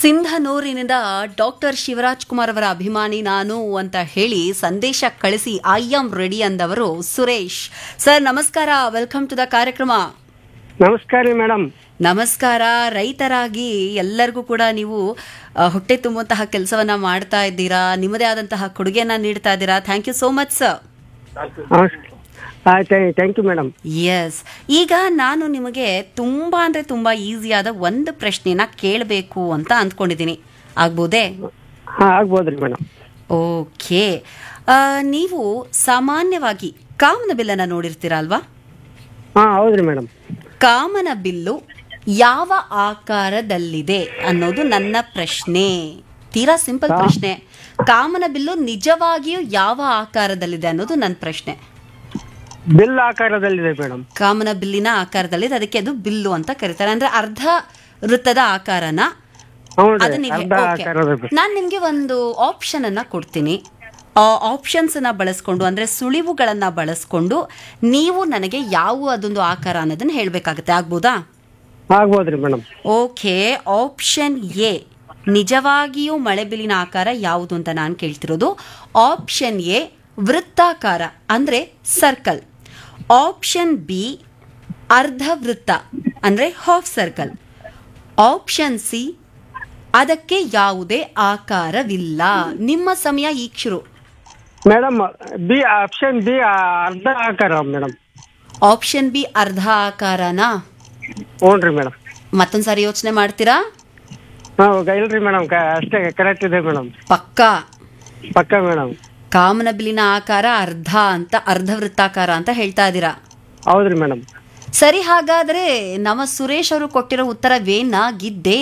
ಸಿಂಧನೂರಿನಿಂದ doctor Shivraj Kumar ಅವರ ಅಭಿಮಾನಿ ನಾನು ಅಂತ ಹೇಳಿ ಸಂದೇಶ ಕಳಿಸಿ ಐ ಆಮ್ ರೆಡಿ ಅಂದವರು ಸುರೇಶ್ ಸರ್ ನಮಸ್ಕಾರ ವೆಲ್ಕಮ್ ಟು ದ ಕಾರ್ಯಕ್ರಮ ನಮಸ್ಕಾರ ರೀ ಮೇಡಮ್ ನಮಸ್ಕಾರ ರೈತರಾಗಿ ಎಲ್ಲರಿಗೂ ಕೂಡ ನೀವು ಆ, ಹೊಟ್ಟೆ ತುಂಬುವಂತಹ ಕೆಲಸವನ್ನ ಮಾಡ್ತಾ ಇದ್ದೀರಾ ನಿಮ್ಮದೇ ಆದಂತಹ ಕೊಡುಗೆಯನ್ನ ನೀಡ್ತಾ ಇದ್ದೀರಾ thank you so much sir ಆಯ್ತು ಥ್ಯಾಂಕ್ ಯು ಮೇಡಮ್ ಎಸ್ ಈಗ ನಾನು ನಿಮಗೆ ತುಂಬಾ ಅಂದ್ರೆ ತುಂಬಾ ಈಸಿಯಾದ ಒಂದು ಪ್ರಶ್ನೆನ ಕೇಳಬೇಕು ಅಂತ ಅಂದ್ಕೊಂಡಿದ್ದೀನಿ ಆಗ್ಬೋದೇ ಹಾಂ ಆಗ್ಬೋದ್ರಿ ಮೇಡಮ್ ಓಕೆ ಆ, ನೀವು ಸಾಮಾನ್ಯವಾಗಿ ಕಾಮನ ಬಿಲ್ಲನ್ನ ನೋಡಿರ್ತೀರಾ ಅಲ್ವಾ ಹಾಂ ಹೌದ್ರಿ ಮೇಡಮ್ ಕಾಮನ ಬಿಲ್ಲು ಯಾವ ಆಕಾರದಲ್ಲಿದೆ ಅನ್ನೋದು ನನ್ನ ಪ್ರಶ್ನೆ ತೀರಾ ಸಿಂಪಲ್ ಪ್ರಶ್ನೆ ಕಾಮನ ಬಿಲ್ಲು ನಿಜವಾಗಿಯೂ ಯಾವ ಆಕಾರದಲ್ಲಿದೆ ಅನ್ನೋದು ನನ್ನ ಪ್ರಶ್ನೆ ಬಿಲ್ ಆಕಾರದಲ್ಲಿದೆ ಮೇಡಮ್ ಕಾಮನ ಬಿಲ್ಲಿನ ಆಕಾರದಲ್ಲಿದೆ ಅದಕ್ಕೆ ಅದು ಬಿಲ್ಲು ಅಂತ ಕರೀತಾರೆ ಅಂದ್ರೆ ಅರ್ಧ ವೃತ್ತದ ಆಕಾರನ ಹ್ಞೂ ಅದು ರೀ ನೀವು ಅರ್ಧ ಆಕಾರದ ನಾನು ನಿಮಗೆ ಒಂದು ಆಪ್ಷನ್ ಅನ್ನ ಕೊಡ್ತೀನಿ ಆ ಆಪ್ಷನ್ಸ್ ಅನ್ನ ಬಳಸ್ಕೊಂಡು ಅಂದ್ರೆ ಸುಳಿವುಗಳನ್ನ ಬಳಸ್ಕೊಂಡು ನೀವು ನನಗೆ ಯಾವ ಅದೊಂದು ಆಕಾರ ಅನ್ನೋದನ್ನ ಹೇಳ್ಬೇಕಾಗತ್ತೆ ಆಗ್ಬೋದಾ ಆಗ್ಬೋದ್ರಿ ಮೇಡಮ್ ಓಕೆ ಆಪ್ಷನ್ ಎ ನಿಜವಾಗಿಯೂ ಮಳೆಬಿಲಿನ ಆಕಾರ ಯಾವುದು ಅಂತ ನಾನು ಕೇಳ್ತಿರೋದು ಆಪ್ಷನ್ ಎ ವೃತ್ತಾಕಾರ ಅಂದ್ರೆ ಸರ್ಕಲ್ ಆಪ್ಷನ್ ಬಿ ಅರ್ಧ ವೃತ್ತ ಅಂದ್ರೆ ಹಾಫ್ ಸರ್ಕಲ್ ಆಪ್ಷನ್ ಸಿ ಅದಕ್ಕೆ ಯಾವುದೇ ಆಕಾರವಿಲ್ಲ ನಿಮ್ಮ ಸಮಯ ಈಗ ಶುರು ಮೇಡಮ್ ಬಿ ಆಪ್ಷನ್ ಬಿ ಅರ್ಧ ಆಕಾರ ಮೇಡಮ್ ಆಪ್ಷನ್ ಬಿ ಅರ್ಧ ಆಕಾರನಾ ಹ್ಞೂ ರೀ ಮೇಡಮ್ ಮತ್ತೊಂದ್ಸಾರಿ ಯೋಚನೆ ಮಾಡ್ತೀರಾ ಹಾಂ ಇಲ್ರಿ ಮೇಡಮ್ ಅಷ್ಟೇ ಕರೆಕ್ಟ್ ಇದೆ ಮೇಡಮ್ ಪಕ್ಕಾ ಪಕ್ಕ ಮೇಡಮ್ ಕಾಮನಬಿಲ್ಲಿನ ಆಕಾರ ಅರ್ಧ ಅಂತ ಅರ್ಧ ವೃತ್ತಾಕಾರ ಅಂತ ಹೇಳ್ತಾ ಇದ್ದೀರಾ ಹೌದ್ರಿ ಮೇಡಮ್ ಸರಿ ಹಾಗಾದ್ರೆ ನಮ್ಮ ಸುರೇಶ್ ಅವರು ಕೊಟ್ಟಿರೋ ಉತ್ತರವೇನಾಗಿದ್ದೆ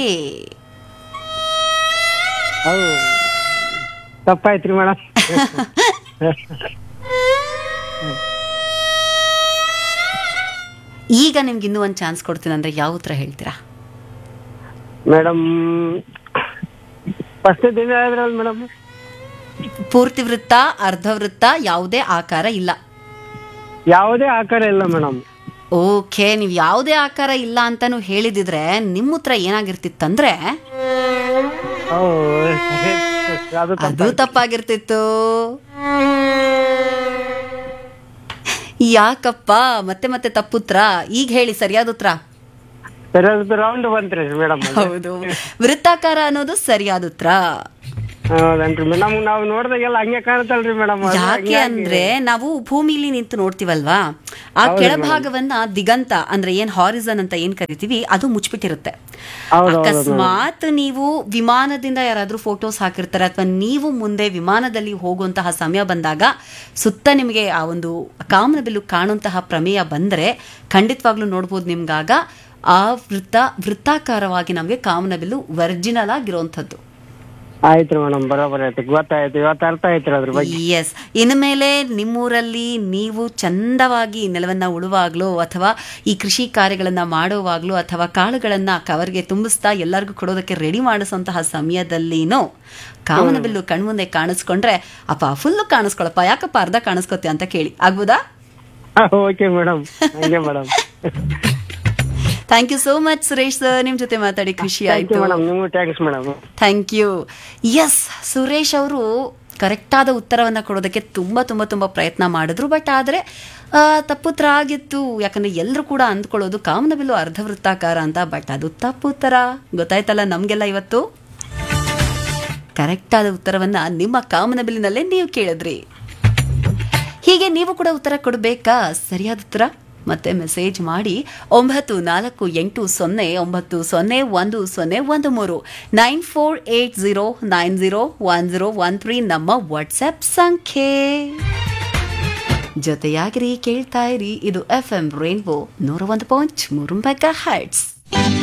ಹೌದು ತಪ್ಪಾಯ್ತ್ರಿ ಮೇಡಮ್ ಈಗ ನಿಮ್ಗೆ ಇನ್ನೂ ಒಂದು ಚಾನ್ಸ್ ಕೊಡ್ತೀನಿ ಅಂದ್ರೆ ಯಾವ ಉತ್ತರ ಹೇಳ್ತೀರಾ ಮೇಡಮ್ ಫಸ್ಟ್ ದಿನ ಆದ್ರಲ್ಲ ಮೇಡಮ್ ಪೂರ್ತಿ ವೃತ್ತ ಅರ್ಧ ವೃತ್ತ ಯಾವುದೇ ಆಕಾರ ಇಲ್ಲ ಯಾವುದೇ ಆಕಾರ ಇಲ್ಲ ಮೇಡಮ್ ಓಕೆ ನೀವು ಯಾವುದೇ ಆಕಾರ ಇಲ್ಲ ಅಂತಾನು ಹೇಳಿದಿದ್ರೆ ನಿಮ್ಮ ಉತ್ತರ ಏನಾಗಿರ್ತಿತ್ತಂದ್ರೆ ಹೌದು ಅದು ಅದು ತಪ್ಪಾಗಿರ್ತಿತ್ತು ಯಾಕಪ್ಪ ಮತ್ತೆ ಮತ್ತೆ ತಪ್ಪುತ್ರ ಈಗ ಹೇಳಿ ಸರಿಯಾದ ಉತ್ತರ ಸರಿಯಾದ ರೌಂಡ್ ಬಂತ್ರಿ ಮೇಡಮ್ ಹೌದು ವೃತ್ತಾಕಾರ ಅನ್ನೋದು ಸರಿಯಾದ ಉತ್ತರ ಹೌದನ್ರಿ ನಮ್ಗ್ ನಾವು ನೋಡ್ದಾಗೆಲ್ಲ ಹಂಗೆ ಕಾಣುತ್ತಲ್ರಿ ಮೇಡಮ್ ಯಾಕೆ ಅಂದ್ರೆ ನಾವು ಭೂಮಿಲಿ ನಿಂತು ನೋಡ್ತೀವಲ್ವಾ ಆ ಕೆಳಭಾಗವನ್ನ ದಿಗಂತ ಅಂದ್ರೆ ಏನ್ ಹಾರಿಸನ್ ಅಂತ ಏನ್ ಕರಿತೀವಿ ಅದು ಮುಚ್ಚಿಬಿಟ್ಟಿರುತ್ತೆ ಹೌದು, ಅಕಸ್ಮಾತ್ ನೀವು ವಿಮಾನದಿಂದ ಯಾರಾದ್ರೂ ಫೋಟೋಸ್ ಹಾಕಿರ್ತಾರೆ ಅಥವಾ ನೀವು ಮುಂದೆ ವಿಮಾನದಲ್ಲಿ ಹೋಗುವಂತಹ ಸಮಯ ಬಂದಾಗ ಸುತ್ತ ನಿಮಗೆ ಆ ಒಂದು ಕಾಮನಬಿಲ್ಲು ಕಾಣುವಂತಹ ಪ್ರಮೇಯ ಬಂದ್ರೆ ಖಂಡಿತವಾಗ್ಲೂ ನೋಡ್ಬೋದು ನಿಮ್ಗಾಗ ಆ ವೃತ್ತ ವೃತ್ತಾಕಾರವಾಗಿ ನಮಗೆ ಕಾಮನಬಿಲ್ಲು ಒರಿಜಿನಲ್ ಆಗಿರುವಂಥದ್ದು ಆಯ್ತ್ರಿ ಮೇಡಮ್ ಬರೋಬರ್ ಆಯ್ತು ಗೊತ್ತಾಯ್ತು ಇವತ್ತು ಅರ್ಥ ಆಯ್ತ್ರಿ ಅದ್ರ ಬಗ್ಗೆ ಎಸ್ ಇನ್ಮೇಲೆ ನಿಮ್ಮೂರಲ್ಲಿ ನೀವು ಚಂದವಾಗಿ ನೆಲವನ್ನ ಉಳುವಾಗ್ಲೋ ಅಥವಾ ಈ ಕೃಷಿ ಕಾರ್ಯಗಳನ್ನ ಮಾಡುವಾಗ್ಲೋ ಅಥವಾ ಕಾಳುಗಳನ್ನ ಕವರ್ಗೆ ತುಂಬಿಸ್ತಾ ಎಲ್ಲರಿಗೂ ಕೊಡೋದಕ್ಕೆ ರೆಡಿ ಮಾಡಿಸುವಂತಹ ಸಮಯದಲ್ಲಿನೋ ಕಾಮನಬಿಲ್ಲು ಕಣ್ಮುಂದೆ ಕಾಣಿಸ್ಕೊಂಡ್ರೆ ಅಪ್ಪ ಫುಲ್ಲು ಕಾಣಿಸ್ಕೊಳಪ್ಪ ಯಾಕಪ್ಪ ಅರ್ಧ ಕಾಣಿಸ್ಕೊತೆ ಅಂತ ಕೇಳಿ ಆಗ್ಬೋದಾ ಓಕೆ ಮೇಡಮ್ ಹಂಗೆ madam thank you so much Suresh sir ನಿಮ್ ಜೊತೆ ಮಾತಾಡಿ ಖುಷಿ ಥ್ಯಾಂಕ್ ಆಯ್ತು ಯು ಮೇಡಮ್ ನಿಮಗೂ thanks madam thank you yes Suresh ಅವರು ಕರೆಕ್ಟಾದ ಉತ್ತರವನ್ನ ಕೊಡೋದಕ್ಕೆ ತುಂಬಾ ತುಂಬಾ ತುಂಬಾ ಪ್ರಯತ್ನ ಮಾಡಿದ್ರು ಬಟ್ ಆದರೆ ತಪ್ಪುತ್ತರ ಆಗಿತ್ತು ಯಾಕಂದ್ರೆ ಎಲ್ಲರೂ ಕೂಡ ಅಂದ್ಕೊಳ್ಳೋದು ಕಾಮನಬಿಲ್ಲು ಅರ್ಧ ವೃತ್ತಾಕಾರ ಅಂತ ಬಟ್ ಅದು ತಪ್ಪುತ್ತರ ಗೊತ್ತಾಯ್ತಲ್ಲ ನಮಗೆಲ್ಲ ಇವತ್ತು ಕರೆಕ್ಟಾದ ಉತ್ತರವನ್ನ ನಿಮ್ಮ ಕಾಮನಬಿಲ್ಲಿನಲ್ಲೇ ನೀವು ಕೇಳಿದ್ರಿ ಹೀಗೆ ನೀವು ಕೂಡ ಉತ್ತರ ಕೊಡಬೇಕಾ ಸರಿಯಾದ ಉತ್ತರ ಮತ್ತೆ ಮೆಸೇಜ್ ಮಾಡಿ ಒಂಬತ್ತು ನಾಲ್ಕು ಎಂಟು ಸೊನ್ನೆ ಒಂಬತ್ತು ಸೊನ್ನೆ ಒಂದು ಸೊನ್ನೆ ಒಂದು ಮೂರು nine four eight zero nine zero one zero one three ನಮ್ಮ ವಾಟ್ಸ್ಆಪ್ ಸಂಖ್ಯೆ ಜೊತೆಯಾಗಿರಿ ಕೇಳ್ತಾ ಇರಿ ಇದು ಎಫ್ ಎಂ ರೇನ್ಬೋ ನೂರ ಒಂದು ಪಾಯಿಂಟ್ ಮೂರು ಮೆಗಾ ಹರ್ಟ್ಸ್